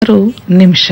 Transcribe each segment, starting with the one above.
ಮೂವತ್ತಾರು ನಿಮಿಷ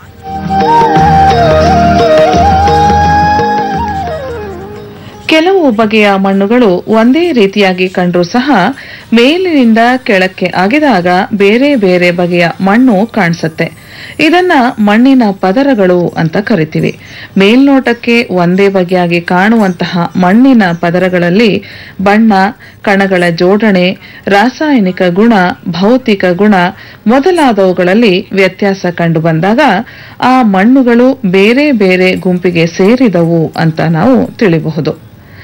ಕೆಲವು ಬಗೆಯ ಮಣ್ಣುಗಳು ಒಂದೇ ರೀತಿಯಾಗಿ ಕಂಡ್ರೂ ಸಹ ಮೇಲಿನಿಂದ ಕೆಳಕ್ಕೆ ಅಗೆದಾಗ ಬೇರೆ ಬೇರೆ ಬಗೆಯ ಮಣ್ಣು ಕಾಣಿಸುತ್ತೆ ಇದನ್ನ ಮಣ್ಣಿನ ಪದರಗಳು ಅಂತ ಕರಿತೀವಿ ಮೇಲ್ನೋಟಕ್ಕೆ ಒಂದೇ ಬಗೆಯಾಗಿ ಕಾಣುವಂತಹ ಮಣ್ಣಿನ ಪದರಗಳಲ್ಲಿ ಬಣ್ಣ ಕಣಗಳ ಜೋಡಣೆ ರಾಸಾಯನಿಕ ಗುಣ ಭೌತಿಕ ಗುಣ ಮೊದಲಾದವುಗಳಲ್ಲಿ ವ್ಯತ್ಯಾಸ ಕಂಡುಬಂದಾಗ ಆ ಮಣ್ಣುಗಳು ಬೇರೆ ಬೇರೆ ಗುಂಪಿಗೆ ಸೇರಿದವು ಅಂತ ನಾವು ತಿಳಿಬಹುದು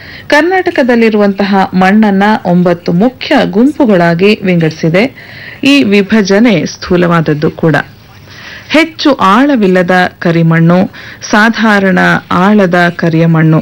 ಕರ್ನಾಟಕದಲ್ಲಿರುವಂತಹ ಮಣ್ಣನ್ನ ಒಂಬತ್ತು ಮುಖ್ಯ ಗುಂಪುಗಳಾಗಿ ವಿಂಗಡಿಸಿದೆ ಈ ವಿಭಜನೆ ಸ್ಥೂಲವಾದದ್ದು ಕೂಡ ಹೆಚ್ಚು ಆಳವಿಲ್ಲದ ಕರಿಮಣ್ಣು ಸಾಧಾರಣ ಆಳದ ಕರಿಯ ಮಣ್ಣು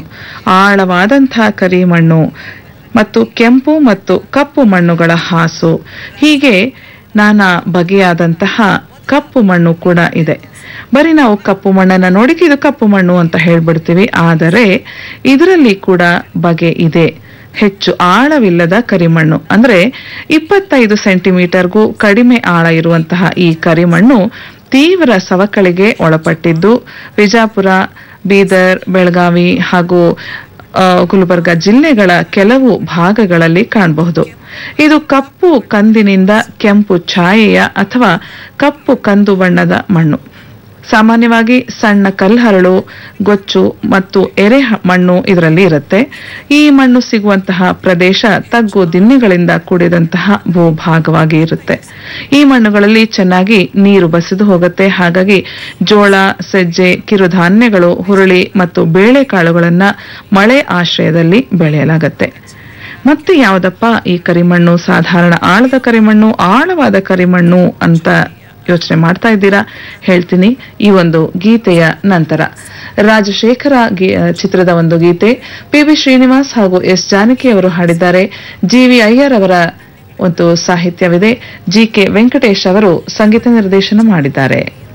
ಆಳವಾದಂಥ ಕರಿಮಣ್ಣು ಮತ್ತು ಕೆಂಪು ಮತ್ತು ಕಪ್ಪು ಮಣ್ಣುಗಳ ಹಾಸು ಹೀಗೆ ನಾನಾ ಬಗೆಯಾದಂತಹ ಕಪ್ಪು ಮಣ್ಣು ಕೂಡ ಇದೆ ಬರೀ ನಾವು ಕಪ್ಪು ಮಣ್ಣನ್ನ ನೋಡಿಕ್ಕೆ ಇದು ಕಪ್ಪು ಮಣ್ಣು ಅಂತ ಹೇಳ್ಬಿಡ್ತೀವಿ ಆದರೆ ಇದರಲ್ಲಿ ಕೂಡ ಬಗೆ ಇದೆ ಹೆಚ್ಚು ಆಳವಿಲ್ಲದ ಕರಿಮಣ್ಣು ಅಂದ್ರೆ ಇಪ್ಪತ್ತೈದು ಸೆಂಟಿಮೀಟರ್ಗೂ ಕಡಿಮೆ ಆಳ ಇರುವಂತಹ ಈ ಕರಿಮಣ್ಣು ತೀವ್ರ ಸವಕಳಿಗೆ ಒಳಪಟ್ಟಿದ್ದು ವಿಜಾಪುರ ಬೀದರ್ ಬೆಳಗಾವಿ ಹಾಗೂ ಆ, ಗುಲ್ಬರ್ಗ ಜಿಲ್ಲೆಗಳ ಕೆಲವು ಭಾಗಗಳಲ್ಲಿ ಕಾಣಬಹುದು ಇದು ಕಪ್ಪು ಕಂದಿನಿಂದ ಕೆಂಪು ಛಾಯೆಯ ಅಥವಾ ಕಪ್ಪು ಕಂದು ಬಣ್ಣದ ಮಣ್ಣು ಸಾಮಾನ್ಯವಾಗಿ ಸಣ್ಣ ಕಲ್ಹರಳು ಗೊಚ್ಚು ಮತ್ತು ಎರೆ ಹ- ಮಣ್ಣು ಇದರಲ್ಲಿ ಇರುತ್ತೆ ಈ ಮಣ್ಣು ಸಿಗುವಂತಹ ಪ್ರದೇಶ ತಗ್ಗು ದಿಣ್ಣೆಗಳಿಂದ ಕೂಡಿದಂತಹ ಭೂಭಾಗವಾಗಿ ಇರುತ್ತೆ ಈ ಮಣ್ಣುಗಳಲ್ಲಿ ಚೆನ್ನಾಗಿ ನೀರು ಬಸಿದು ಹೋಗುತ್ತೆ ಹಾಗಾಗಿ ಜೋಳ ಸಜ್ಜೆ ಕಿರುಧಾನ್ಯಗಳು ಹುರುಳಿ ಮತ್ತು ಬೇಳೆಕಾಳುಗಳನ್ನ ಮಳೆ ಆಶ್ರಯದಲ್ಲಿ ಬೆಳೆಯಲಾಗತ್ತೆ ಮತ್ತೆ ಯಾವುದಪ್ಪ ಈ ಕರಿಮಣ್ಣು ಸಾಧಾರಣ ಆಳದ ಕರಿಮಣ್ಣು ಆಳವಾದ ಕರಿಮಣ್ಣು ಅಂತ ಯೋಚನೆ ಮಾಡ್ತಾ ಇದ್ದೀರಾ ಹೇಳ್ತೀನಿ ಈ ಒಂದು ಗೀತೆಯ ನಂತರ ರಾಜಶೇಖರ ಗಿ- ಚಿತ್ರದ ಒಂದು ಗೀತೆ ಪಿ ಬಿ ಶ್ರೀನಿವಾಸ್ ಹಾಗೂ ಎಸ್ ಜಾನಕಿ ಅವರು ಹಾಡಿದ್ದಾರೆ ಜಿ ವಿ ಅಯ್ಯರ್ ಅವರ ಒಂದು ಸಾಹಿತ್ಯವಿದೆ ಜಿ ಕೆ ವೆಂಕಟೇಶ್ ಅವರು ಸಂಗೀತ ನಿರ್ದೇಶನ ಮಾಡಿದ್ದಾರೆ